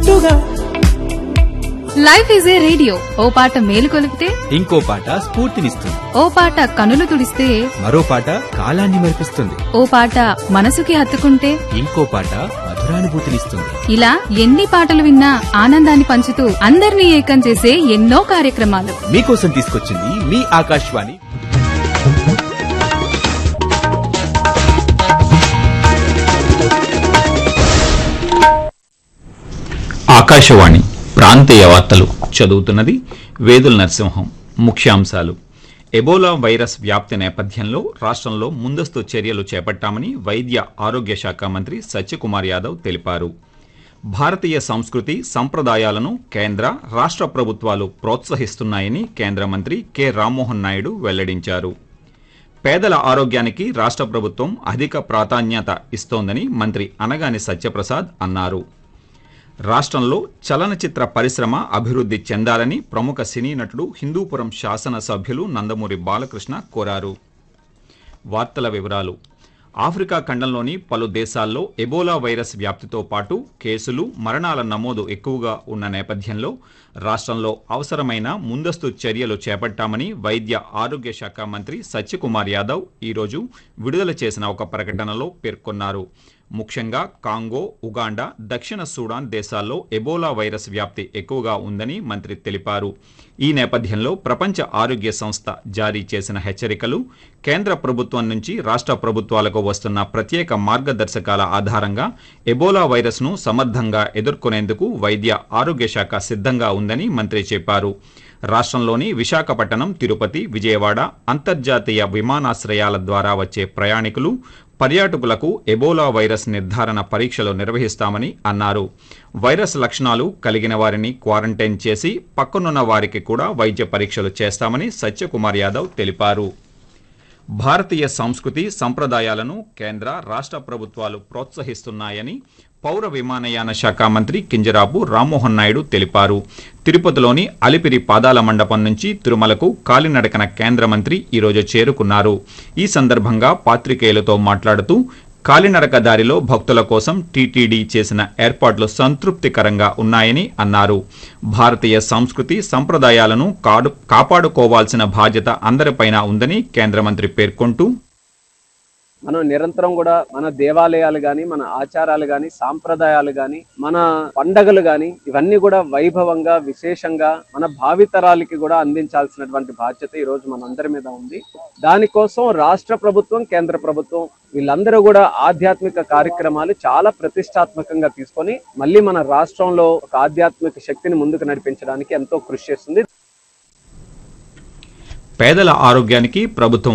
గుట్టుగా life is a radio ఓ పాట మేలు కొలిపితే ఇంకో పాట స్ఫూర్తినిస్తుంది ఓ పాట కనులు తుడిస్తే మరో పాట కాలాన్ని మరిపిస్తుంది ఓ పాట మనసుకి హత్తుకుంటే ఇంకో పాట మధురానుభూతినిస్తుంది ఇలా ఎన్ని పాటలు విన్నా ఆనందాన్ని పంచుతూ అందరినీ ఏకం చేసే ఎన్నో కార్యక్రమాలు మీకోసం తీసుకొచ్చింది మీ ఆకాశవాణి ఆకాశవాణి ప్రాంతీయ వార్తలు చదువుతున్నది వేదుల నరసింహం ముఖ్యాంశాలు ఎబోలా వైరస్ వ్యాప్తి నేపథ్యంలో రాష్ట్రంలో ముందస్తు చర్యలు చేపట్టామని వైద్య ఆరోగ్య శాఖ మంత్రి సత్యకుమార్ యాదవ్ తెలిపారు భారతీయ సంస్కృతి సంప్రదాయాలను కేంద్ర రాష్ట్ర ప్రభుత్వాలు ప్రోత్సహిస్తున్నాయని కేంద్ర మంత్రి కె రామ్మోహన్ నాయుడు వెల్లడించారు పేదల ఆరోగ్యానికి రాష్ట్ర ప్రభుత్వం అధిక ప్రాధాన్యత ఇస్తోందని మంత్రి అనగాని సత్యప్రసాద్ అన్నారు రాష్ట్రంలో చలనచిత్ర పరిశ్రమ అభివృద్ధి చెందాలని ప్రముఖ సినీ నటుడు హిందూపురం శాసనసభ్యులు నందమూరి బాలకృష్ణ కోరారు వార్తల వివరాలు ఆఫ్రికా ఖండంలోని పలు దేశాల్లో ఎబోలా వైరస్ వ్యాప్తితో పాటు కేసులు మరణాల నమోదు ఎక్కువగా ఉన్న నేపథ్యంలో రాష్ట్రంలో అవసరమైన ముందస్తు చర్యలు చేపట్టామని వైద్య ఆరోగ్య శాఖ మంత్రి సత్యకుమార్ యాదవ్ ఈరోజు విడుదల చేసిన ఒక ప్రకటనలో పేర్కొన్నారు ముఖ్యంగా కాంగో ఉగాండా దక్షిణ సూడాన్ దేశాల్లో ఎబోలా వైరస్ వ్యాప్తి ఎక్కువగా ఉందని మంత్రి తెలిపారు ఈ నేపథ్యంలో ప్రపంచ ఆరోగ్య సంస్థ జారీ చేసిన హెచ్చరికలు కేంద్ర ప్రభుత్వం నుంచి రాష్ట్ర ప్రభుత్వాలకు వస్తున్న ప్రత్యేక మార్గదర్శకాల ఆధారంగా ఎబోలా వైరస్ను సమర్థంగా ఎదుర్కొనేందుకు వైద్య ఆరోగ్య శాఖ సిద్ధంగా ఉందని మంత్రి చెప్పారు రాష్ట్రంలోని విశాఖపట్నం తిరుపతి విజయవాడ అంతర్జాతీయ విమానాశ్రయాల ద్వారా వచ్చే ప్రయాణికులు పర్యాటకులకు ఎబోలా వైరస్ నిర్ధారణ పరీక్షలు నిర్వహిస్తామని అన్నారు వైరస్ లక్షణాలు కలిగిన వారిని క్వారంటైన్ చేసి పక్కనున్న వారికి కూడా వైద్య పరీక్షలు చేస్తామని సత్యకుమార్ యాదవ్ తెలిపారు భారతీయ సంస్కృతి సంప్రదాయాలను కేంద్ర రాష్ట్ర ప్రభుత్వాలు ప్రోత్సహిస్తున్నాయని పౌర విమానయాన శాఖ మంత్రి కింజరాపు రామ్మోహన్ నాయుడు తెలిపారు తిరుపతిలోని అలిపిరి పాదాల మండపం నుంచి తిరుమలకు కాలినడకన కేంద్ర మంత్రి ఈరోజు చేరుకున్నారు ఈ సందర్భంగా పాత్రికేయులతో మాట్లాడుతూ కాలినడక దారిలో భక్తుల కోసం టీటీడీ చేసిన ఏర్పాట్లు సంతృప్తికరంగా ఉన్నాయని అన్నారు భారతీయ సంస్కృతి సంప్రదాయాలను కాడు కాపాడుకోవాల్సిన బాధ్యత అందరిపైన ఉందని కేంద్ర మంత్రి పేర్కొంటూ మనం నిరంతరం కూడా మన దేవాలయాలు గాని మన ఆచారాలు గాని సాంప్రదాయాలు గాని మన పండగలు గాని ఇవన్నీ కూడా వైభవంగా విశేషంగా మన భావితరాలకి కూడా అందించాల్సినటువంటి బాధ్యత ఈ రోజు మనందరి మీద ఉంది దానికోసం రాష్ట్ర ప్రభుత్వం కేంద్ర ప్రభుత్వం వీళ్ళందరూ కూడా ఆధ్యాత్మిక కార్యక్రమాలు చాలా ప్రతిష్టాత్మకంగా తీసుకొని మళ్ళీ మన రాష్ట్రంలో ఒక ఆధ్యాత్మిక శక్తిని ముందుకు నడిపించడానికి ఎంతో కృషి చేస్తుంది పేదల ఆరోగ్యానికి ప్రభుత్వం